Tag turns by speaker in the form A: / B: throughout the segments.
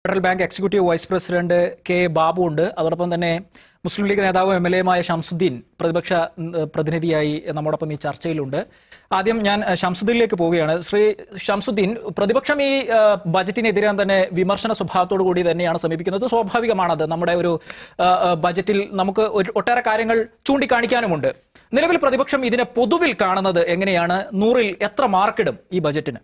A: Federal bank executive vice president K Babu ഉണ്ട് അതോടൊപ്പം തന്നെ മുസ്ലിം ലീഗ് നേതാവ് എം എൽ എയുമായ ഷംസുദ്ദീൻ പ്രതിപക്ഷ ഉം, പ്രതിനിധിയായി നമ്മോടൊപ്പം ഈ ചർച്ചയിലുണ്ട് ആദ്യം ഞാൻ അഹ്, ഷംസുദ്ദീനിലേക്ക് പോവുകയാണ് ശ്രീ ഷംസുദ്ദീൻ പ്രതിപക്ഷം ഈ അഹ്, ബജറ്റിനെതിരെ തന്നെ വിമർശന സ്വഭാവത്തോടു കൂടി തന്നെയാണ് സമീപിക്കുന്നത് സ്വാഭാവികമാണത് നമ്മുടെ ഒരു അഹ്, അഹ്, ബജറ്റിൽ നമുക്ക് ഒരു ഒട്ടേറെ കാര്യങ്ങൾ ചൂണ്ടിക്കാണിക്കാനുമുണ്ട് നിലവിൽ പ്രതിപക്ഷം ഇതിനെ പൊതുവിൽ കാണുന്നത് എങ്ങനെയാണ് നൂറിൽ എത്ര മാർക്കിടും ഈ ബജറ്റിന്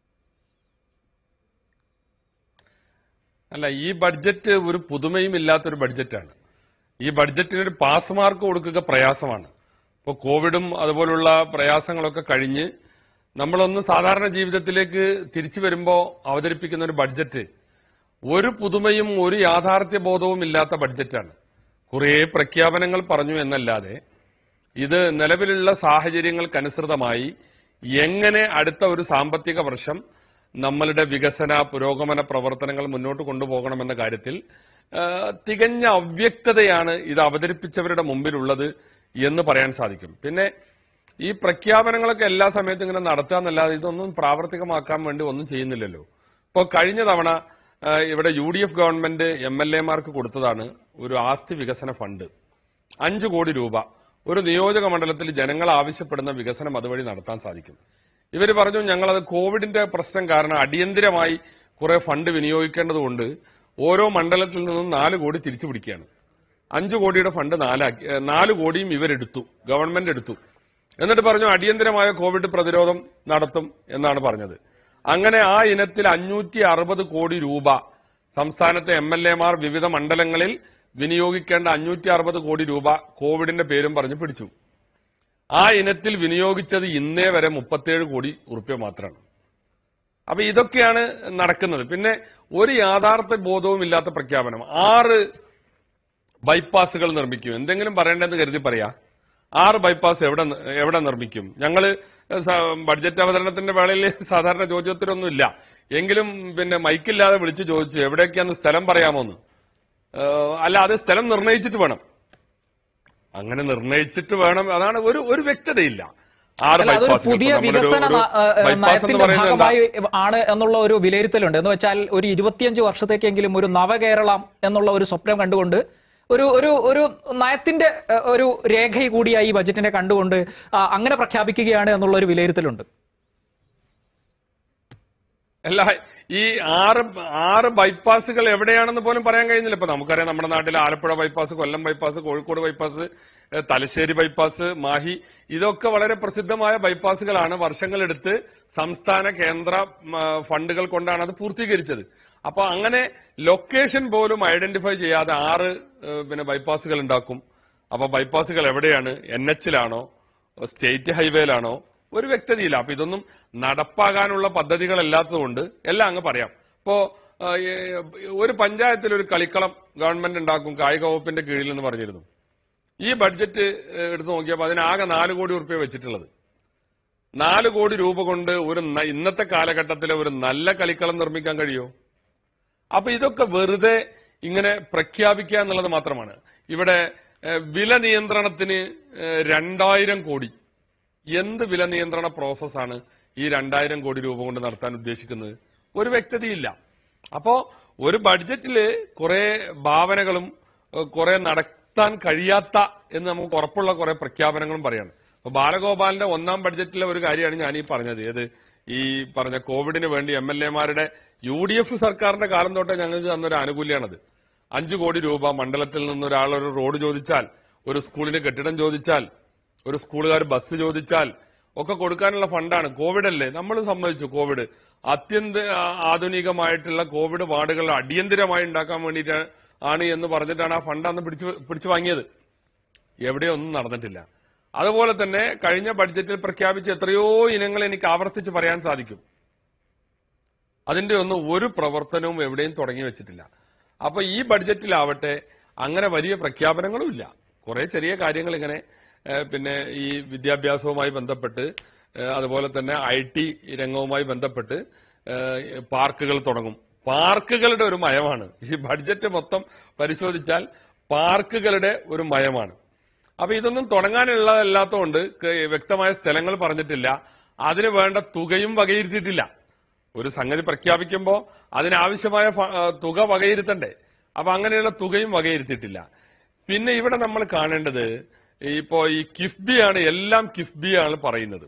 B: അല്ല ഈ ബഡ്ജറ്റ് ഒരു പുതുമയും ഇല്ലാത്തൊരു ബഡ്ജറ്റാണ് ഈ ബഡ്ജറ്റിന് ഒരു പാസ് മാർക്ക് കൊടുക്കുക പ്രയാസമാണ് ഇപ്പോൾ കോവിഡും അതുപോലുള്ള പ്രയാസങ്ങളൊക്കെ കഴിഞ്ഞ് നമ്മളൊന്ന് സാധാരണ ജീവിതത്തിലേക്ക് തിരിച്ചു വരുമ്പോൾ അവതരിപ്പിക്കുന്ന ഒരു ബഡ്ജറ്റ് ഒരു പുതുമയും ഒരു യാഥാർത്ഥ്യ ബോധവും ഇല്ലാത്ത ബഡ്ജറ്റാണ് കുറേ പ്രഖ്യാപനങ്ങൾ പറഞ്ഞു എന്നല്ലാതെ ഇത് നിലവിലുള്ള സാഹചര്യങ്ങൾക്കനുസൃതമായി എങ്ങനെ അടുത്ത ഒരു സാമ്പത്തിക വർഷം നമ്മളുടെ വികസന പുരോഗമന പ്രവർത്തനങ്ങൾ മുന്നോട്ട് കൊണ്ടുപോകണമെന്ന കാര്യത്തിൽ ആ, തികഞ്ഞ അവ്യക്തതയാണ് ഇത് അവതരിപ്പിച്ചവരുടെ മുമ്പിലുള്ളത് എന്ന് പറയാൻ സാധിക്കും പിന്നെ ഈ പ്രഖ്യാപനങ്ങളൊക്കെ എല്ലാ സമയത്തും ഇങ്ങനെ നടത്തുക എന്നല്ലാതെ ഇതൊന്നും പ്രാവർത്തികമാക്കാൻ വേണ്ടി ഒന്നും ചെയ്യുന്നില്ലല്ലോ ഇപ്പോൾ കഴിഞ്ഞ തവണ ആ, ഇവിടെ U D F government M L എമാർക്ക് കൊടുത്തതാണ് ഒരു ആസ്തി വികസന ഫണ്ട് അഞ്ചു കോടി രൂപ ഒരു നിയോജക മണ്ഡലത്തിൽ ജനങ്ങൾ ആവശ്യപ്പെടുന്ന വികസനം അതുവഴി നടത്താൻ സാധിക്കും ഇവർ പറഞ്ഞു ഞങ്ങളത് കോവിഡിന്റെ പ്രശ്നം കാരണം അടിയന്തിരമായി കുറെ ഫണ്ട് വിനിയോഗിക്കേണ്ടതുകൊണ്ട് ഓരോ മണ്ഡലത്തിൽ നിന്നും നാല് കോടി തിരിച്ചു പിടിക്കുകയാണ് അഞ്ചു കോടിയുടെ ഫണ്ട് നാലാക്കി ഏ, നാല് കോടിയും ഇവരെടുത്തു ഗവൺമെന്റ് എടുത്തു എന്നിട്ട് പറഞ്ഞു അടിയന്തരമായ കോവിഡ് പ്രതിരോധം നടത്തും എന്നാണ് പറഞ്ഞത് അങ്ങനെ ആ ഇനത്തിൽ അഞ്ഞൂറ്റി അറുപത് കോടി രൂപ സംസ്ഥാനത്തെ എം എൽ എമാർ വിവിധ മണ്ഡലങ്ങളിൽ വിനിയോഗിക്കേണ്ട അഞ്ഞൂറ്റി അറുപത് കോടി രൂപ കോവിഡിന്റെ പേരും പറഞ്ഞ് പിടിച്ചു ആ ഇനത്തിൽ വിനിയോഗിച്ചത് ഇന്നേ വരെ മുപ്പത്തിയേഴ് കോടി ഉറുപ്പ്യ മാത്രമാണ് അപ്പൊ ഇതൊക്കെയാണ് നടക്കുന്നത് പിന്നെ ഒരു യാഥാർത്ഥ ബോധവും ഇല്ലാത്ത പ്രഖ്യാപനം ആറ് ബൈപ്പാസുകൾ നിർമ്മിക്കും എന്തെങ്കിലും പറയേണ്ടതെന്ന് കരുതി പറയാ ആറ് ബൈപ്പാസ് എവിടെ നി- എവിടെ നിർമ്മിക്കും ഞങ്ങള് സ- ബഡ്ജറ്റ് അവതരണത്തിന്റെ വേളയിൽ സാധാരണ ചോദ്യോത്തരമൊന്നും ഇല്ല എങ്കിലും പിന്നെ മൈക്കില്ലാതെ വിളിച്ചു ചോദിച്ചു എവിടെയൊക്കെയാന്ന് സ്ഥലം പറയാമോന്ന് ഏഹ് അല്ല അത് സ്ഥലം നിർണയിച്ചിട്ട് വേണം അങ്ങനെ നിർണയിച്ചിട്ട് വേണം അതാണ് ഒരു ഒരു വ്യക്തതയില്ല ആറ്
A: അല്ല അതൊരു
B: ബൈപ്പാസുകൾ.
A: പുതിയ
B: ഇപ്പൊ നമ്മളൊരു-
A: വികസന
B: ഒരു
A: ന- ഏഹ്
B: ബൈപ്പാസ് എന്ന്
A: നയത്തിന്റെ
B: പറയുന്നത് എന്താ?
A: ഭാഗമായി ആണ് എന്നുള്ള ഒരു വിലയിരുത്തലുണ്ട് എന്ന് വെച്ചാൽ ഒരു ഇരുപത്തിയഞ്ച് വർഷത്തേക്കെങ്കിലും ഒരു നവകേരളം എന്നുള്ള ഒരു സ്വപ്നം കണ്ടുകൊണ്ട് ഒരു ഒരു ഒരു നയത്തിന്റെ ഏഹ്, ഒരു രേഖ കൂടിയായി ഈ ബജറ്റിനെ കണ്ടുകൊണ്ട് ആ, അങ്ങനെ പ്രഖ്യാപിക്കുകയാണ് എന്നുള്ള ഒരു വിലയിരുത്തലുണ്ട്
B: അല്ല ഈ ആറ് ആറ് ബൈപ്പാസുകൾ എവിടെയാണെന്ന് പോലും പറയാൻ കഴിയുന്നില്ല ഇപ്പൊ നമുക്കറിയാം നമ്മുടെ നാട്ടിൽ Alappuzha bypass Kollam bypass Kozhikode bypass ഏഹ് തലശ്ശേരി ബൈപ്പാസ് മാഹി ഇതൊക്കെ വളരെ പ്രസിദ്ധമായ ബൈപ്പാസുകളാണ് വർഷങ്ങളെടുത്ത് സംസ്ഥാന കേന്ദ്ര ഉം, ആ, ഫണ്ടുകൾ കൊണ്ടാണ് അത് പൂർത്തീകരിച്ചത് അപ്പൊ അങ്ങനെ ലൊക്കേഷൻ പോലും ഐഡന്റിഫൈ ചെയ്യാതെ ആറ് ഏഹ്, പിന്നെ ബൈപ്പാസുകൾ ഉണ്ടാക്കും അപ്പൊ ബൈപ്പാസുകൾ എവിടെയാണ് എൻ എച്ചിലാണോ സ്റ്റേറ്റ് ഹൈവേയിലാണോ ഒരു വ്യക്തതയില്ല അപ്പൊ ഇതൊന്നും നടപ്പാകാനുള്ള പദ്ധതികളല്ലാത്തതുകൊണ്ട് എല്ലാം അങ്ങ് പറയാം ഇപ്പോ ആ, ഏ, ഒരു പഞ്ചായത്തിൽ ഒരു കളിക്കളം ഗവൺമെന്റ് ഉണ്ടാക്കും കായിക വകുപ്പിന്റെ കീഴിൽ എന്ന് പറഞ്ഞിരുന്നു ഈ ബഡ്ജറ്റ് ഏ, എടുത്ത് നോക്കിയപ്പോൾ അതിനാകെ നാല് കോടി ഉറുപ്പ്യ വെച്ചിട്ടുള്ളത് നാല് കോടി രൂപ കൊണ്ട് ഒരു ന- ഇന്നത്തെ കാലഘട്ടത്തിലെ ഒരു നല്ല കളിക്കളം നിർമ്മിക്കാൻ കഴിയുമോ അപ്പൊ ഇതൊക്കെ വെറുതെ ഇങ്ങനെ പ്രഖ്യാപിക്കുക എന്നുള്ളത് മാത്രമാണ് ഇവിടെ ഏഹ്, വില നിയന്ത്രണത്തിന് ഏഹ്, രണ്ടായിരം കോടി എന്ത് വില നിയന്ത്രണ പ്രോസസ്സാണ് ഈ രണ്ടായിരം കോടി രൂപ കൊണ്ട് നടത്താൻ ഉദ്ദേശിക്കുന്നത് ഒരു വ്യക്തതയില്ല അപ്പോ ഒരു ബഡ്ജറ്റില് കുറെ ഭാവനകളും ഏഹ്, കുറെ നടത്താൻ കഴിയാത്ത എന്ന് നമുക്ക് ഉറപ്പുള്ള കുറെ പ്രഖ്യാപനങ്ങളും പറയാണ് അപ്പൊ ബാലഗോപാലിന്റെ ഒന്നാം ബഡ്ജറ്റിലെ ഒരു കാര്യമാണ് ഞാൻ ഈ പറഞ്ഞത് ഏത് ഈ പറഞ്ഞ കോവിഡിന് വേണ്ടി എം എൽ എമാരുടെ യു ഡി എഫ് സർക്കാരിന്റെ കാലം തൊട്ടേ ഞങ്ങൾക്ക് തന്നൊരു ആനുകൂല്യമാണത് അഞ്ചു കോടി രൂപ മണ്ഡലത്തിൽ നിന്ന് ഒരാൾ ഒരു റോഡ് ചോദിച്ചാൽ ഒരു സ്കൂളിന് കെട്ടിടം ചോദിച്ചാൽ ഒരു സ്കൂളുകാർ ബസ് ചോദിച്ചാൽ ഒക്കെ കൊടുക്കാനുള്ള ഫണ്ടാണ് കോവിഡ് അല്ലേ നമ്മൾ സമ്മതിച്ചു കോവിഡ് അത്യന്ത ആ, ആധുനികമായിട്ടുള്ള കോവിഡ് വാർഡുകൾ അടിയന്തിരമായി ഉണ്ടാക്കാൻ വേണ്ടിയിട്ട് ആണ് എന്ന് പറഞ്ഞിട്ടാണ് ആ ഫണ്ട് അന്ന് പിടിച്ചു പിടിച്ചു വാങ്ങിയത് എവിടെയൊന്നും നടന്നിട്ടില്ല അതുപോലെ തന്നെ കഴിഞ്ഞ ബഡ്ജറ്റിൽ പ്രഖ്യാപിച്ച എത്രയോ ഇനങ്ങൾ എനിക്ക് ആവർത്തിച്ച് പറയാൻ സാധിക്കും അതിന്റെ ഒന്നും ഒരു പ്രവർത്തനവും എവിടെയും തുടങ്ങി വെച്ചിട്ടില്ല അപ്പൊ ഈ ബഡ്ജറ്റിലാവട്ടെ അങ്ങനെ വലിയ പ്രഖ്യാപനങ്ങളും ഇല്ല കുറെ ചെറിയ കാര്യങ്ങൾ ഇങ്ങനെ ഏഹ്, പിന്നെ ഈ വിദ്യാഭ്യാസവുമായി ബന്ധപ്പെട്ട് ഏഹ്, അതുപോലെ തന്നെ ഐ ടി രംഗവുമായി ബന്ധപ്പെട്ട് ഏഹ്, പാർക്കുകൾ തുടങ്ങും പാർക്കുകളുടെ ഒരു മയമാണ് ഈ ബഡ്ജറ്റ് മൊത്തം പരിശോധിച്ചാൽ പാർക്കുകളുടെ ഒരു മയമാണ് അപ്പൊ ഇതൊന്നും തുടങ്ങാനുള്ളതല്ലാത്തതുകൊണ്ട് ക- വ്യക്തമായ സ്ഥലങ്ങൾ പറഞ്ഞിട്ടില്ല അതിന് വേണ്ട തുകയും വകയിരുത്തിയിട്ടില്ല ഒരു സംഗതി പ്രഖ്യാപിക്കുമ്പോൾ അതിനാവശ്യമായ ഫ- ആ, തുക വകയിരുത്തണ്ടേ അപ്പൊ അങ്ങനെയുള്ള തുകയും വകയിരുത്തിയിട്ടില്ല പിന്നെ ഇവിടെ നമ്മൾ കാണേണ്ടത് ഇപ്പോ ഈ കിഫ്ബിയാണ് എല്ലാം കിഫ്ബിയാണ് പറയുന്നത്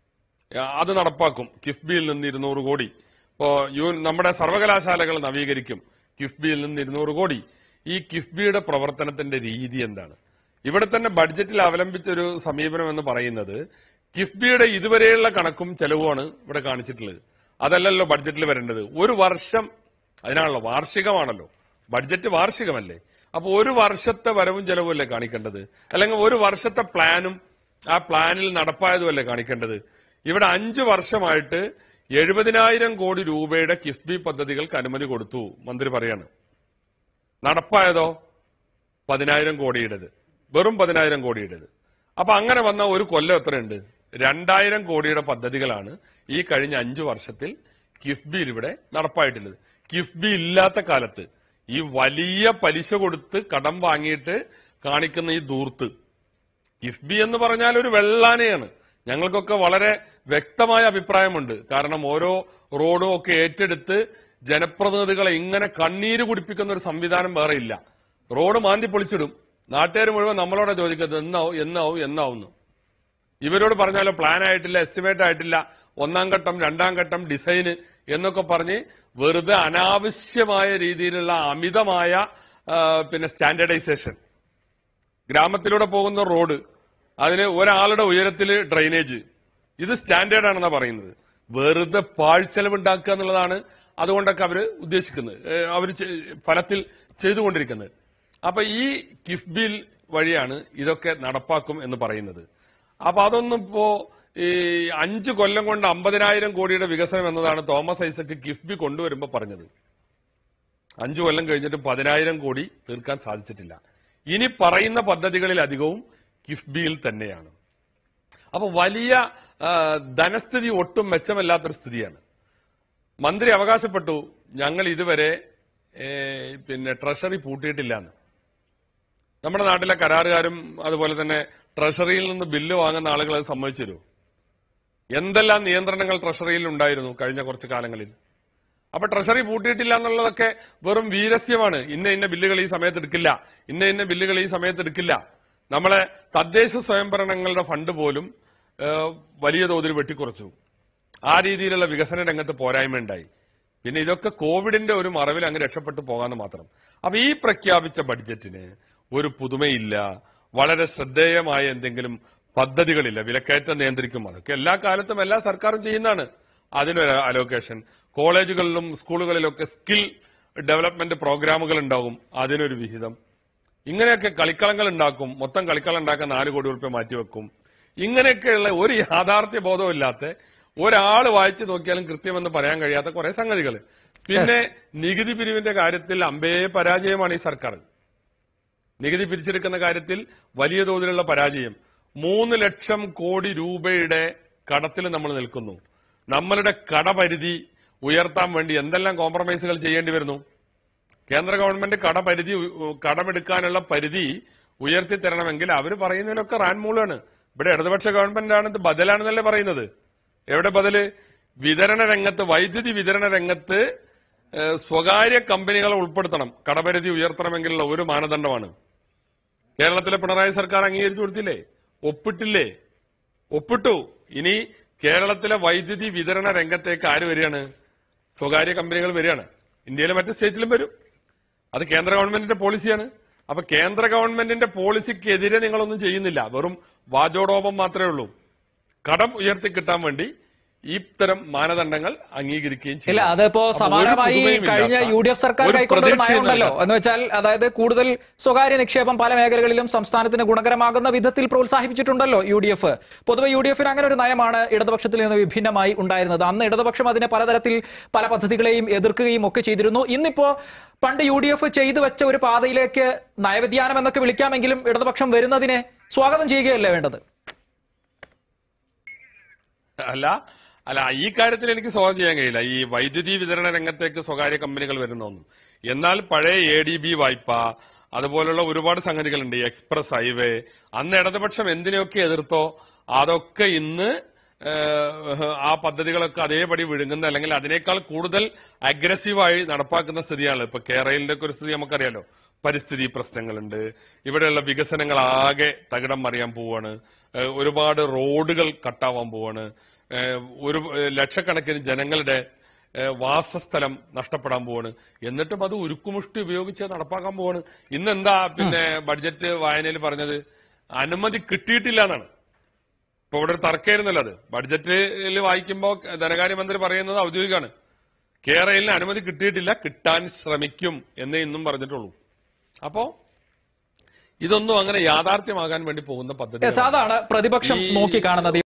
B: അത് നടപ്പാക്കും കിഫ്ബിയിൽ നിന്ന് ഇരുന്നൂറ് കോടി ഇപ്പോ യു നമ്മുടെ സർവകലാശാലകൾ നവീകരിക്കും കിഫ്ബിയിൽ നിന്ന് ഇരുന്നൂറ് കോടി ഈ കിഫ്ബിയുടെ പ്രവർത്തനത്തിന്റെ രീതി എന്താണ് ഇവിടെ തന്നെ ബഡ്ജറ്റിൽ അവലംബിച്ച ഒരു സമീപനം എന്ന് പറയുന്നത് കിഫ്ബിയുടെ ഇതുവരെയുള്ള കണക്കും ചെലവുമാണ് ഇവിടെ കാണിച്ചിട്ടുള്ളത് അതല്ലല്ലോ ബഡ്ജറ്റിൽ വരേണ്ടത് ഒരു വർഷം അതിനാണല്ലോ വാർഷികമാണല്ലോ ബഡ്ജറ്റ് വാർഷികമല്ലേ അപ്പൊ ഒരു വർഷത്തെ വരവും ചെലവും അല്ലേ കാണിക്കേണ്ടത് അല്ലെങ്കിൽ ഒരു വർഷത്തെ പ്ലാനും ആ പ്ലാനിൽ നടപ്പായതുമല്ലേ കാണിക്കേണ്ടത് ഇവിടെ അഞ്ചു വർഷമായിട്ട് എഴുപതിനായിരം കോടി രൂപയുടെ കിഫ്ബി പദ്ധതികൾക്ക് അനുമതി കൊടുത്തു മന്ത്രി പറയാണ് നടപ്പായതോ പതിനായിരം കോടിയുടേത് വെറും പതിനായിരം കോടിയുടേത് അപ്പൊ അങ്ങനെ വന്ന ഒരു കൊല്ലം എത്രയുണ്ട് രണ്ടായിരം കോടിയുടെ പദ്ധതികളാണ് ഈ കഴിഞ്ഞ അഞ്ചു വർഷത്തിൽ കിഫ്ബിയിൽ ഇവിടെ നടപ്പായിട്ടുള്ളത് കിഫ്ബി ഇല്ലാത്ത കാലത്ത് ഈ വലിയ പലിശ കൊടുത്ത് കടം വാങ്ങിയിട്ട് കാണിക്കുന്ന ഈ ദൂർത്ത് കിഫ്ബി എന്ന് പറഞ്ഞാൽ ഒരു വെള്ളാനയാണ് ഞങ്ങൾക്കൊക്കെ വളരെ വ്യക്തമായ അഭിപ്രായമുണ്ട് കാരണം ഓരോ റോഡും ഒക്കെ ഏറ്റെടുത്ത് ജനപ്രതിനിധികളെ ഇങ്ങനെ കണ്ണീര് കുടിപ്പിക്കുന്ന ഒരു സംവിധാനം വേറെ ഇല്ല റോഡ് മാന്തി പൊളിച്ചിടും നാട്ടുകാർ മുഴുവൻ നമ്മളോട് ചോദിക്കുന്നത് എന്നാവും എന്നാവും എന്നാവുന്നു ഇവരോട് പറഞ്ഞാലോ പ്ലാൻ ആയിട്ടില്ല എസ്റ്റിമേറ്റ് ആയിട്ടില്ല ഒന്നാം ഘട്ടം രണ്ടാം ഘട്ടം ഡിസൈന് എന്നൊക്കെ പറഞ്ഞ് വെറുതെ അനാവശ്യമായ രീതിയിലുള്ള അമിതമായ ആ, പിന്നെ സ്റ്റാൻഡേർഡൈസേഷൻ ഗ്രാമത്തിലൂടെ പോകുന്ന റോഡ് അതിന് ഒരാളുടെ ഉയരത്തിൽ ഡ്രൈനേജ് ഇത് സ്റ്റാൻഡേർഡ് ആണെന്നാ പറയുന്നത് വെറുതെ പാഴ്ചെലവുണ്ടാക്കുക എന്നുള്ളതാണ് അതുകൊണ്ടൊക്കെ അവര് ഉദ്ദേശിക്കുന്നത് ഏഹ് അവര് ചെ- ഫലത്തിൽ ചെയ്തുകൊണ്ടിരിക്കുന്നത് അപ്പൊ ഈ കിഫ്ബിൽ വഴിയാണ് ഇതൊക്കെ നടപ്പാക്കും എന്ന് പറയുന്നത് അപ്പൊ അതൊന്നും ഇപ്പോ ഈ അഞ്ചു കൊല്ലം കൊണ്ട് അമ്പതിനായിരം കോടിയുടെ വികസനം എന്നതാണ് തോമസ് ഐസക്ക് കിഫ്ബി കൊണ്ടുവരുമ്പോ പറഞ്ഞത് അഞ്ചു കൊല്ലം കഴിഞ്ഞിട്ട് പതിനായിരം കോടി തീർക്കാൻ സാധിച്ചിട്ടില്ല ഇനി പറയുന്ന പദ്ധതികളിൽ അധികവും കിഫ്ബിയിൽ തന്നെയാണ് അപ്പൊ വലിയ ആ, ധനസ്ഥിതി ഒട്ടും മെച്ചമല്ലാത്തൊരു സ്ഥിതിയാണ് മന്ത്രി അവകാശപ്പെട്ടു ഞങ്ങൾ ഇതുവരെ ഏ, പിന്നെ ട്രഷറി പൂട്ടിയിട്ടില്ല എന്ന് നമ്മുടെ നാട്ടിലെ കരാറുകാരും അതുപോലെ തന്നെ ട്രഷറിയിൽ നിന്ന് ബില്ല് വാങ്ങുന്ന ആളുകൾ അത് സമ്മതിച്ചു തരുമോ എന്തെല്ലാം നിയന്ത്രണങ്ങൾ ട്രഷറിയിൽ ഉണ്ടായിരുന്നു കഴിഞ്ഞ കുറച്ച് കാലങ്ങളിൽ അപ്പൊ ട്രഷറി പൂട്ടിയിട്ടില്ല എന്നുള്ളതൊക്കെ വെറും വീരസ്യമാണ് ഇന്ന ഇന്ന ബില്ലുകൾ ഈ സമയത്ത് എടുക്കില്ല ഇന്ന ഇന്ന ബില്ലുകൾ ഈ സമയത്ത് എടുക്കില്ല നമ്മളെ തദ്ദേശ സ്വയംഭരണങ്ങളുടെ ഫണ്ട് പോലും ഏഹ്, വലിയ തോതിൽ വെട്ടിക്കുറച്ചു ആ രീതിയിലുള്ള വികസന രംഗത്ത് പോരായ്മ ഉണ്ടായി പിന്നെ ഇതൊക്കെ കോവിഡിന്റെ ഒരു മറവിൽ അങ്ങ് രക്ഷപ്പെട്ടു പോകാന്ന് മാത്രം അപ്പൊ ഈ പ്രഖ്യാപിച്ച ബഡ്ജറ്റിന് ഒരു പുതുമയില്ല വളരെ ശ്രദ്ധേയമായ എന്തെങ്കിലും പദ്ധതികളില്ല വിലക്കയറ്റം നിയന്ത്രിക്കും അതൊക്കെ എല്ലാ കാലത്തും എല്ലാ സർക്കാരും ചെയ്യുന്നതാണ് അതിനൊരു അലോക്കേഷൻ കോളേജുകളിലും സ്കൂളുകളിലൊക്കെ സ്കിൽ ഡെവലപ്മെന്റ് പ്രോഗ്രാമുകൾ ഉണ്ടാകും അതിനൊരു വിഹിതം ഇങ്ങനെയൊക്കെ കളിക്കളങ്ങൾ ഉണ്ടാക്കും മൊത്തം കളിക്കളം ഉണ്ടാക്കാൻ നാല് കോടി ഉറുപ്പ്യ മാറ്റിവെക്കും ഇങ്ങനെയൊക്കെയുള്ള ഒരു യാഥാർത്ഥ്യ ബോധവും ഇല്ലാത്ത ഒരാൾ വായിച്ചു നോക്കിയാലും കൃത്യമെന്ന് പറയാൻ കഴിയാത്ത കുറെ സംഗതികൾ പിന്നെ നികുതി പിരിവിന്റെ കാര്യത്തിൽ അമ്പേ പരാജയമാണ് ഈ സർക്കാർ നികുതി പിരിച്ചെടുക്കുന്ന കാര്യത്തിൽ വലിയ തോതിലുള്ള പരാജയം മൂന്ന് ലക്ഷം കോടി രൂപയുടെ കടത്തിൽ നമ്മൾ നിൽക്കുന്നു നമ്മളുടെ കടപരിധി ഉയർത്താൻ വേണ്ടി എന്തെല്ലാം കോംപ്രമൈസുകൾ ചെയ്യേണ്ടി വരുന്നു കേന്ദ്ര ഗവൺമെന്റ് കടപരിധി ഉ- കടമെടുക്കാനുള്ള പരിധി ഉയർത്തി തരണമെങ്കിൽ അവർ പറയുന്നതിനൊക്കെ റാൻമൂളാണ് ഇവിടെ ഇടതുപക്ഷ ഗവൺമെന്റ് ആണ് ഇത് ബദലാണെന്നല്ലേ പറയുന്നത് എവിടെ ബദല് വിതരണ രംഗത്ത് വൈദ്യുതി വിതരണ രംഗത്ത് ഏഹ്, സ്വകാര്യ കമ്പനികളെ ഉൾപ്പെടുത്തണം കടപരിധി ഉയർത്തണമെങ്കിലുള്ള ഒരു മാനദണ്ഡമാണ് കേരളത്തിലെ പിണറായി സർക്കാർ അംഗീകരിച്ചു കൊടുത്തില്ലേ ഒപ്പിട്ടില്ലേ ഒപ്പിട്ടു ഇനി കേരളത്തിലെ വൈദ്യുതി വിതരണ രംഗത്തേക്ക് ആര് വരികയാണ് സ്വകാര്യ കമ്പനികൾ വരികയാണ് ഇന്ത്യയിലെ മറ്റു സ്റ്റേറ്റിലും വരും അത് കേന്ദ്ര ഗവൺമെന്റിന്റെ പോളിസിയാണ് അപ്പൊ കേന്ദ്ര ഗവൺമെന്റിന്റെ പോളിസിക്കെതിരെ നിങ്ങളൊന്നും ചെയ്യുന്നില്ല വെറും വാചോടോപം മാത്രമേ ഉള്ളൂ കടം ഉയർത്തി കിട്ടാൻ വേണ്ടി ഇത്തരം മാനദണ്ഡങ്ങൾ അംഗീകരിക്കുകയും
A: ഇല്ല
B: ചെയ്യും
A: അതിപ്പോ
B: അപ്പൊ ഒരു
A: സമാനമായി
B: പുതുമയുമില്ലാത്ത,
A: കഴിഞ്ഞ യു ഡി എഫ് സർക്കാർ
B: ഒരു
A: കൈക്കൊണ്ട ഒരു
B: പ്രതീക്ഷയും
A: നയമുണ്ടല്ലോ
B: നൽകാത്ത-
A: എന്ന് വെച്ചാൽ അതായത് കൂടുതൽ സ്വകാര്യ നിക്ഷേപം പല മേഖലകളിലും സംസ്ഥാനത്തിന് ഗുണകരമാകുന്ന വിധത്തിൽ പ്രോത്സാഹിപ്പിച്ചിട്ടുണ്ടല്ലോ യു ഡി എഫ് പൊതുവെ യു ഡി എഫിന് അങ്ങനെ ഒരു നയമാണ് ഇടതുപക്ഷത്തിൽ നിന്ന് വിഭിന്നമായി ഉണ്ടായിരുന്നത് അന്ന് ഇടതുപക്ഷം അതിനെ പലതരത്തിൽ പല പദ്ധതികളെയും എതിർക്കുകയും ഒക്കെ ചെയ്തിരുന്നു ഇന്നിപ്പോ പണ്ട് യു ഡി എഫ് ചെയ്തു വെച്ച ഒരു പാതയിലേക്ക് നയവ്യതിയാനം എന്നൊക്കെ വിളിക്കാമെങ്കിലും ഇടതുപക്ഷം വരുന്നതിനെ സ്വാഗതം ചെയ്യുകയല്ലേ വേണ്ടത്
B: അല്ല അല്ല ഈ കാര്യത്തിൽ എനിക്ക് സ്വാഗതം ചെയ്യാൻ കഴിയില്ല ഈ വൈദ്യുതി വിതരണ രംഗത്തേക്ക് സ്വകാര്യ കമ്പനികൾ വരുന്നൊന്നും എന്നാൽ പഴയ എ ഡി ബി വായ്പ അതുപോലുള്ള ഒരുപാട് സംഗതികളുണ്ട് ഈ എക്സ്പ്രസ് ഹൈവേ അന്ന് ഇടതുപക്ഷം എന്തിനെയൊക്കെ എതിർത്തോ അതൊക്കെ ഇന്ന് ഏഹ്, ആ പദ്ധതികളൊക്കെ അതേപടി വിഴുങ്ങുന്ന അല്ലെങ്കിൽ അതിനേക്കാൾ കൂടുതൽ അഗ്രസീവായി നടപ്പാക്കുന്ന സ്ഥിതിയാണ് ഇപ്പൊ കേരളയിലെ ഒക്കെ ഒരു സ്ഥിതി നമുക്കറിയാലോ പരിസ്ഥിതി പ്രശ്നങ്ങളുണ്ട് ഇവിടെയുള്ള വികസനങ്ങൾ ആകെ തകിടം മറിയാൻ പോവാണ് ഏഹ്, ഒരുപാട് റോഡുകൾ കട്ടാവാൻ പോവാണ് ഏഹ്, ഒരു ഏഹ്, ലക്ഷക്കണക്കിന് ജനങ്ങളുടെ ഏഹ്, വാസസ്ഥലം നഷ്ടപ്പെടാൻ പോവാണ് എന്നിട്ടും അത് ഉരുക്കുമുഷ്ടി ഉപയോഗിച്ച് നടപ്പാക്കാൻ പോവാണ് ഇന്ന് എന്താ പിന്നെ ബഡ്ജറ്റ് വായനയിൽ പറഞ്ഞത് അനുമതി കിട്ടിയിട്ടില്ല എന്നാണ് ഇപ്പൊ ഇവിടെ ഒരു തർക്കമായിരുന്നല്ലോ അത് ബഡ്ജറ്റിൽ വായിക്കുമ്പോൾ ധനകാര്യമന്ത്രി പറയുന്നത് ഔദ്യോഗികമാണ് കേരളയിൽ അനുമതി കിട്ടിയിട്ടില്ല കിട്ടാൻ ശ്രമിക്കും എന്നേ ഇന്നും പറഞ്ഞിട്ടുള്ളൂ അപ്പോ ഇതൊന്നും അങ്ങനെ യാഥാർത്ഥ്യമാകാൻ വേണ്ടി പോകുന്ന പദ്ധതി
A: അതാണ് പ്രതിപക്ഷം നോക്കി കാണുന്നത്